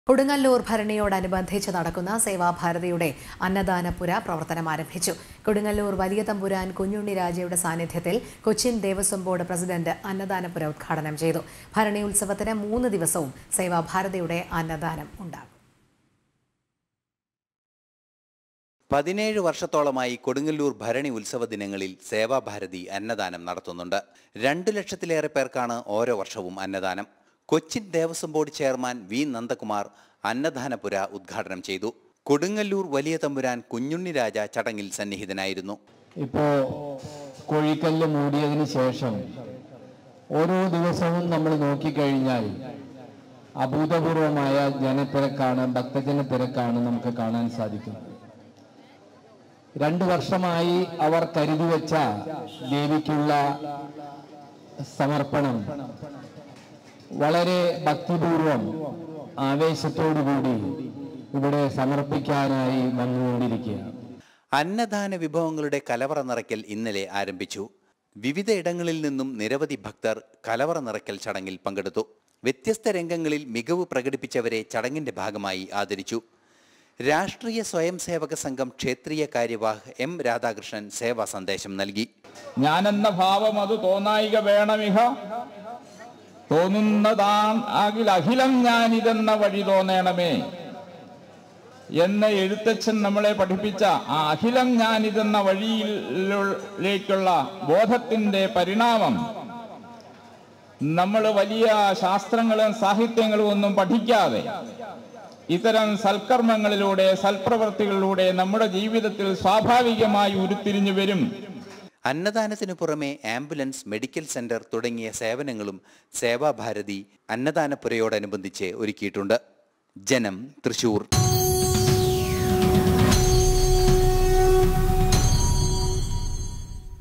കൊടുങ്ങല്ലൂർ ഭരണിയോടനുബന്ധിച്ച് നടക്കുന്ന സേവാഭാരതിയുടെ അന്നദാനപുര പ്രവർത്തനം ആരംഭിച്ചു കൊടുങ്ങല്ലൂർ വലിയ തമ്പുരാൻ കുഞ്ഞുണ്ണി രാജയുടെ സാന്നിധ്യത്തിൽ കൊച്ചിൻ ദേവസ്വം ബോർഡ് പ്രസിഡന്റ് അന്നദാനപുര ഉദ്ഘാടനം ചെയ്തു ഭരണി ഉത്സവത്തിന് മൂന്ന് ദിവസവും സേവാഭാരതിയുടെ അന്നദാനം ഉണ്ടാകും പതിനേഴ് വർഷത്തോളമായി കൊടുങ്ങല്ലൂർ ഭരണി ഉത്സവ ദിനങ്ങളിൽ സേവാഭാരതി അന്നദാനം നടത്തുന്നുണ്ട് രണ്ടു ലക്ഷത്തിലേറെ പേർക്കാണ് ഓരോ വർഷവും അന്നദാനം Cochin Devaswom board chairman V Nandakumar അന്നദാനപുര ഉദ്ഘാടനം ചെയ്തു കൊടുങ്ങല്ലൂർ വലിയ തമ്പുരാൻ കുഞ്ഞുണ്ണി രാജ ചടങ്ങിൽ സന്നിഹിതനായിരുന്നു ഇപ്പോ കോഴിക്കല്ല് മൂടിയതിന് ശേഷം ഓരോ ദിവസവും നമ്മൾ നോക്കിക്കഴിഞ്ഞാൽ അഭൂതപൂർവമായ ജനത്തിരക്കാണ് ഭക്തജന തിരക്കാണ് നമുക്ക് കാണാൻ സാധിക്കുന്നത് രണ്ടു വർഷമായി അവർ കരുതി വെച്ച ദേവിക്കുള്ള സമർപ്പണം വളരെ ഭക്തിപൂർവം ആവേശത്തോടുകൂടി ഇവിടെ സമർപ്പിക്കാനായി വന്നുകൊണ്ടിരിക്കുകയാണ് അന്നദാന വിഭവങ്ങളുടെ കലവറ നിറയ്ക്കൽ ഇന്നലെ ആരംഭിച്ചു വിവിധയിടങ്ങളിൽ നിന്നും നിരവധി ഭക്തർ കലവറ നിറയ്ക്കൽ ചടങ്ങിൽ പങ്കെടുത്തു വ്യത്യസ്ത രംഗങ്ങളിൽ മികവ് പ്രകടിപ്പിച്ചവരെ ചടങ്ങിന്റെ ഭാഗമായി ആദരിച്ചു രാഷ്ട്രീയ സ്വയം സേവക സംഘം ക്ഷേത്രീയ കാര്യവാഹ് എം രാധാകൃഷ്ണൻ സേവാ സന്ദേശം നൽകി ഞാനെന്ന ഭാവം അത് തോന്നായിക വേണമിഹ തോന്നുന്നതാൻ ആകിൽ അഖിലം ഞാനിതെന്ന വഴി തോന്നണമേ എന്ന എഴുത്തച്ഛൻ നമ്മളെ പഠിപ്പിച്ച ആ അഖിലം ഞാനിതെന്ന വഴിയിലേക്കുള്ള ബോധത്തിന്റെ പരിണാമം നമ്മൾ വലിയ ശാസ്ത്രങ്ങളും സാഹിത്യങ്ങളും ഒന്നും പഠിക്കാതെ ഇത്തരം സൽക്കർമ്മങ്ങളിലൂടെ സൽപ്രവർത്തികളിലൂടെ നമ്മുടെ ജീവിതത്തിൽ സ്വാഭാവികമായി ഉരുത്തിരിഞ്ഞു വരും അന്നദാനത്തിനു പുറമെ ആംബുലൻസ് മെഡിക്കൽ സെന്റർ തുടങ്ങിയ സേവനങ്ങളും സേവാഭാരതി അന്നദാനപുരയോടനുബന്ധിച്ച് ഒരുക്കിയിട്ടുണ്ട് ജനം തൃശൂർ